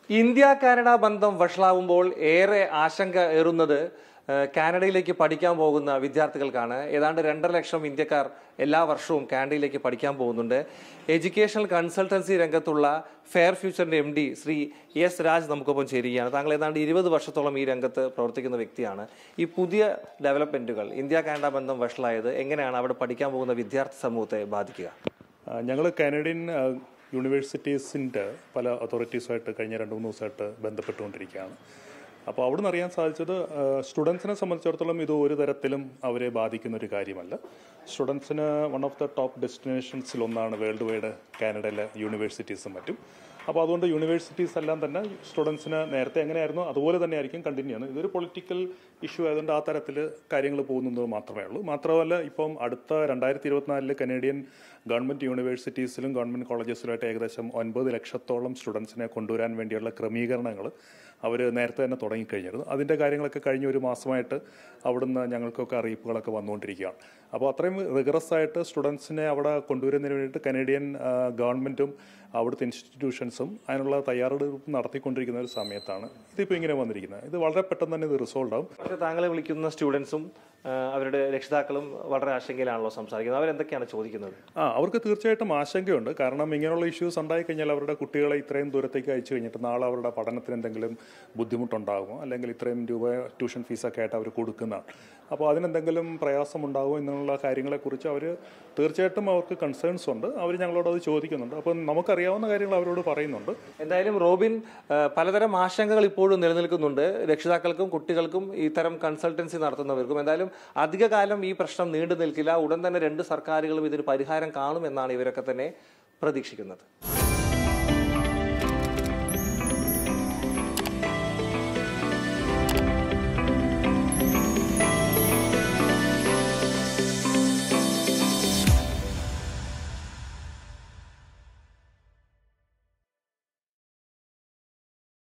India Canada ബന്ധം വഷളാവുമ്പോൾ ഏറെ ആശങ്ക ഏറുന്നത് ഏഹ്, കാനഡയിലേക്ക് പഠിക്കാൻ പോകുന്ന വിദ്യാർത്ഥികൾക്കാണ് ഏതാണ്ട് രണ്ടര ലക്ഷം ഇന്ത്യക്കാർ എല്ലാ വർഷവും കാനഡയിലേക്ക് പഠിക്കാൻ പോകുന്നുണ്ട് എഡ്യൂക്കേഷണൽ കൺസൾട്ടൻസി രംഗത്തുള്ള ഫെയർ ഫ്യൂച്ചറിന്റെ M D Shri S Raj നമുക്കൊപ്പം ചേരുകയാണ് താങ്കൾ ഏതാണ്ട് ഇരുപത് വർഷത്തോളം ഈ രംഗത്ത് പ്രവർത്തിക്കുന്ന വ്യക്തിയാണ് ഈ പുതിയ ഡെവലപ്മെന്റുകൾ ഇന്ത്യ കാനഡ ബന്ധം വഷളായത് എങ്ങനെയാണ് അവിടെ പഠിക്കാൻ പോകുന്ന വിദ്യാർത്ഥി സമൂഹത്തെ ബാധിക്കുക ഞങ്ങൾ കാനഡിയൻ ആ, യൂണിവേഴ്സിറ്റീസിൻ്റെ പല അതോറിറ്റീസുമായിട്ട് കഴിഞ്ഞ രണ്ട് മൂന്ന് ദിവസമായിട്ട് ബന്ധപ്പെട്ടുകൊണ്ടിരിക്കുകയാണ് അപ്പോൾ അവിടെ നിന്ന് അറിയാൻ സാധിച്ചത് സ്റ്റുഡൻസിനെ സംബന്ധിച്ചിടത്തോളം ഇത് ഒരു തരത്തിലും അവരെ ബാധിക്കുന്ന ഒരു കാര്യമല്ല സ്റ്റുഡൻസിന് വൺ ഓഫ് ദ ടോപ്പ് ഡെസ്റ്റിനേഷൻസിൽ ഒന്നാണ് വേൾഡ് വൈഡ് കാനഡയിലെ യൂണിവേഴ്സിറ്റീസും മറ്റും അപ്പോൾ അതുകൊണ്ട് യൂണിവേഴ്സിറ്റീസ് എല്ലാം തന്നെ സ്റ്റുഡൻസിന് നേരത്തെ എങ്ങനെയായിരുന്നു അതുപോലെ തന്നെ ആയിരിക്കും കണ്ടിന്യൂ ചെയ്യുന്നത് ഇതൊരു പൊളിറ്റിക്കൽ ഇഷ്യൂ ആയതുകൊണ്ട് ആ തരത്തിൽ കാര്യങ്ങൾ പോകുന്നത് മാത്രമേ ഉള്ളൂ മാത്രമല്ല ഇപ്പം അടുത്ത രണ്ടായിരത്തി ഇരുപത്തിനാലില് കനേഡിയൻ ഗവൺമെൻറ് യൂണിവേഴ്സിറ്റീസിലും ഗവൺമെൻറ് കോളേജസിലുമായിട്ട് ഏകദേശം ഒൻപത് ലക്ഷത്തോളം സ്റ്റുഡൻസിനെ കൊണ്ടുവരാൻ വേണ്ടിയുള്ള ക്രമീകരണങ്ങൾ അവർ നേരത്തെ തന്നെ തുടങ്ങിക്കഴിഞ്ഞിരുന്നു അതിൻ്റെ കാര്യങ്ങളൊക്കെ കഴിഞ്ഞ ഒരു മാസമായിട്ട് അവിടുന്ന് ഞങ്ങൾക്കൊക്കെ അറിയിപ്പുകളൊക്കെ വന്നുകൊണ്ടിരിക്കുകയാണ് അപ്പോൾ അത്രയും റിഗറസ് ആയിട്ട് സ്റ്റുഡൻസിനെ അവിടെ കൊണ്ടുവരുന്നതിന് വേണ്ടിയിട്ട് കനേഡിയൻ ആ, ഗവൺമെൻറ്റും അവിടുത്തെ ഇൻസ്റ്റിറ്റ്യൂഷൻസും അതിനുള്ള തയ്യാറെടുപ്പ് നടത്തിക്കൊണ്ടിരിക്കുന്ന ഒരു സമയത്താണ് ഇതിപ്പോൾ ഇങ്ങനെ വന്നിരിക്കുന്നത് ഇത് വളരെ പെട്ടെന്ന് തന്നെ ഇത് റിസോൾവ് ആവും പക്ഷേ താങ്കളെ വിളിക്കുന്ന സ്റ്റുഡൻസും ആ, അവരുടെ രക്ഷിതാക്കളും വളരെ ആശങ്കയിലാണല്ലോ സംസാരിക്കുന്നത് അവരെന്തൊക്കെയാണ് ചോദിക്കുന്നത് ആ അവർക്ക് തീർച്ചയായിട്ടും ആശങ്കയുണ്ട് കാരണം ഇങ്ങനെയുള്ള ഇഷ്യൂസ് ഉണ്ടായി കഴിഞ്ഞാൽ അവരുടെ കുട്ടികളെ ഇത്രയും ദൂരത്തേക്ക് അയച്ചു കഴിഞ്ഞിട്ട് നാളെ അവരുടെ പഠനത്തിന് എന്തെങ്കിലും ബുദ്ധിമുട്ടുണ്ടാകുമോ അല്ലെങ്കിൽ ഇത്രയും രൂപ ട്യൂഷൻ ഫീസൊക്കെ ആയിട്ട് അവർ കൊടുക്കുന്നതാണ് അപ്പോൾ അതിനെന്തെങ്കിലും പ്രയാസം ഉണ്ടാകുമോ എന്നുള്ള കാര്യങ്ങളെക്കുറിച്ച് അവർ തീർച്ചയായിട്ടും അവർക്ക് കൺസേൺസ് ഉണ്ട് അവർ ഞങ്ങളോട് അത് ചോദിക്കുന്നുണ്ട് അപ്പം നമുക്കറിയാവുന്ന കാര്യങ്ങൾ അവരോട് പറയുന്നുണ്ട് എന്തായാലും റോബിൻ ആ, പലതരം ആശങ്കകൾ ഇപ്പോഴും നിലനിൽക്കുന്നുണ്ട് രക്ഷിതാക്കൾക്കും കുട്ടികൾക്കും ഇത്തരം കൺസൾട്ടൻസി നടത്തുന്നവർക്കും എന്തായാലും അധികകാലം ഈ പ്രശ്നം നീണ്ടു നിൽക്കില്ല ഉടൻ തന്നെ രണ്ട് സർക്കാരുകളും ഇതിന് പരിഹാരം കാണുമെന്നാണ് ഇവരൊക്കെ തന്നെ പ്രതീക്ഷിക്കുന്നത്